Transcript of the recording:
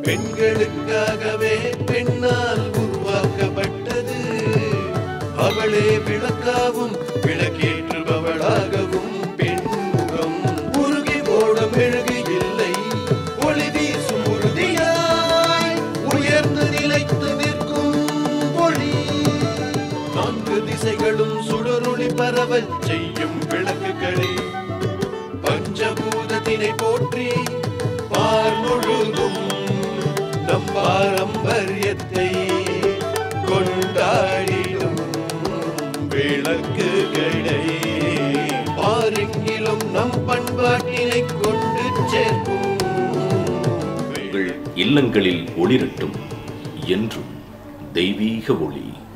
பெண்களுக்காகவே பெண்ணால் உருவாக்கப்பட்டது அவளே விளக்காவும் விளக்கேற்றுபவளாகவும் பெண்முகம் உருகி போடும் மெழுகு இல்லை ஒளி வீசும் உறுதியாய் உயர்ந்து நிலைத்து நிற்கும் ஒளி நான்கு திசைகளும் சுடரொளி பரவல் செய்யும் விளக்குகளே பஞ்சபூதத்தினை போற்றி பார் முழுதும் நம் பாரம்பரியத்தை கொண்டாடிடும் விளக்குகளை பாருங்கிலும் நம் பண்பாட்டினை கொண்டு சேர்க்கும் உங்கள் இல்லங்களில் ஒளிரட்டும் என்றும் தெய்வீக ஒளி